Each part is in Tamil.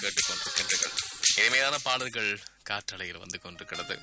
கேட்டுக்கொண்டிருக்கின்றீர்கள் இனிமையான பாடல்கள் காற்றலையில் வந்து கொண்டிருக்கிறது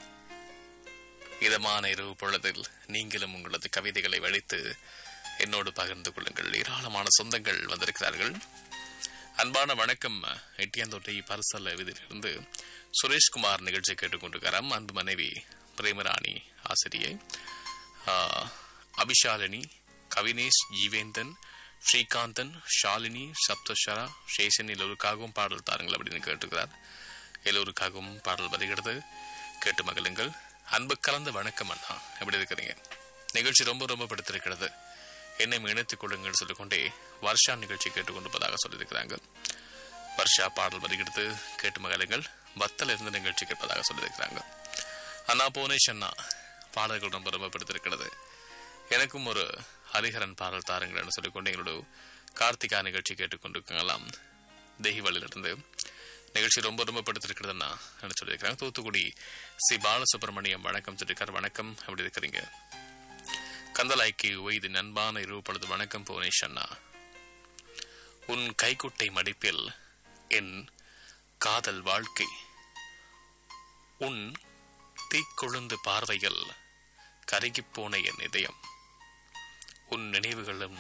இதமான இரவு பொழுதில் நீங்களும் உங்களது கவிதைகளை வழித்து என்னோடு பகிர்ந்து கொள்ளுங்கள் ஏராளமான சொந்தங்கள் வந்திருக்கிறார்கள் அன்பான வணக்கம் எட்டியாந்தோட்டை பரிசல் விதிலிருந்து சுரேஷ்குமார் நிகழ்ச்சி கேட்டுக்கொண்டிருக்கிறார் அன்பு மனைவி பிரேமராணி ஆசிரியை ஆஹ், அபிஷாலினி கவினேஷ் ஜீவேந்தன் ஸ்ரீகாந்தன் ஷாலினி சப்தஸ்வரா சேஷன் எல்லோருக்காகவும் பாடல் தாருங்கள் அப்படின்னு கேட்டுக்கிறார் எல்லோருக்காகவும் பாடல் வருகிறது கேட்டு மகிழுங்கள் அன்பு கலந்த வணக்கம் அண்ணா எப்படி இருக்கிறீங்க நிகழ்ச்சி ரொம்ப ரொம்ப பிடித்திருக்கிறது என்னை இணைத்துக் கொள்ளுங்கள் சொல்லிக்கொண்டே வர்ஷா நிகழ்ச்சி கேட்டுக்கொண்டிருப்பதாக சொல்லியிருக்கிறாங்க வர்ஷா பாடல் வருகிறது கேட்டு மகிழுங்கள் பத்தல் இருந்த நிகழ்ச்சி கேட்பதாக சொல்லியிருக்கிறாங்க அண்ணா புவனேஷ் அண்ணா பாடல்கள் ரொம்ப ரொம்ப பிடித்திருக்கிறது எனக்கும் ஒரு ஹரிஹரன் பாடல் தாருங்கள்னு சொல்லிக்கொண்டு எங்களோட கார்த்திகா நிகழ்ச்சி கேட்டுக்கொண்டிருக்கலாம் தெஹிவலிலிருந்து நிகழ்ச்சி ரொம்ப ரொம்ப பிடித்திருக்கிறதுன்னா என்ன சொல்லியிருக்கிறாங்க தூத்துக்குடி சி பாலசுப்ரமணியம் வணக்கம் சொல்லியிருக்கார் வணக்கம் எப்படி இருக்கிறீங்க கந்தலாய்க்கு ஒய்து நண்பான இரவு பொழுது வணக்கம் புவனேஷ் அண்ணா உன் கைக்குட்டை மடிப்பில் என் காதல் வாழ்க்கை உன் தீக்கொழுந்து பார்வையில் கருகிப் போன என் இதயம் உன் நினைவுகளும்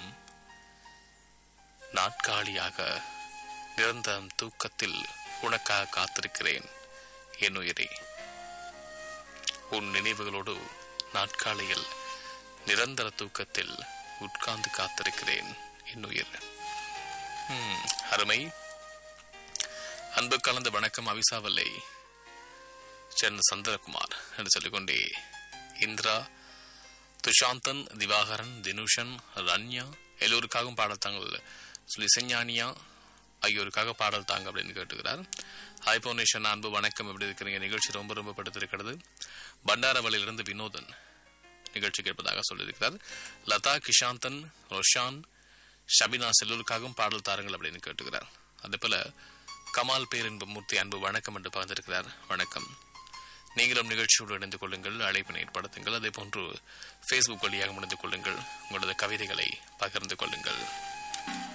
நாட்காலியாக நிரந்தரம் தூக்கத்தில் உனக்காக காத்திருக்கிறேன் என் உயிரே உன் நினைவுகளோடு நாட்காலியில் நிரந்தர தூக்கத்தில் உட்கார்ந்து காத்திருக்கிறேன் என் உயிர் ம், அருமை அன்பு கலந்த வணக்கம் அவிசாவல்லை சேர்ந்த சந்திரகுமார் என்று சொல்லிக்கொண்டே இந்திரா துஷாந்தன் திவாகரன் தினுஷன் ரன்யா எல்லோருக்காகவும் பாடல் தாங்கள் சொல்லி செஞ்ஞானியா ஆகியோருக்காக பாடல் தாங்க அப்படின்னு கேட்டுக்கிறார் ஹாய் பவுனேஷன் அன்பு வணக்கம் எப்படி இருக்கிறீங்க நிகழ்ச்சி ரொம்ப ரொம்ப படுத்திருக்கிறது பண்டாரவளியிலிருந்து வினோதன் நிகழ்ச்சி கேட்பதாக சொல்லியிருக்கிறார் லதா கிஷாந்தன் ரோஷான் ஷபினா செல்லூருக்காகவும் பாடல் தாருங்கள் அப்படின்னு கேட்டுக்கிறார் அதே போல கமால் பேரின்பு மூர்த்தி அன்பு வணக்கம் என்று பகிர்ந்திருக்கிறார் வணக்கம் நீங்களும் நிகழ்ச்சியோடு இணைந்து கொள்ளுங்கள் அழைப்பினை ஏற்படுத்துங்கள் அதே போன்று ஃபேஸ்புக் வழியாக இணைந்து கொள்ளுங்கள் உங்களது கவிதைகளை பகிர்ந்து கொள்ளுங்கள்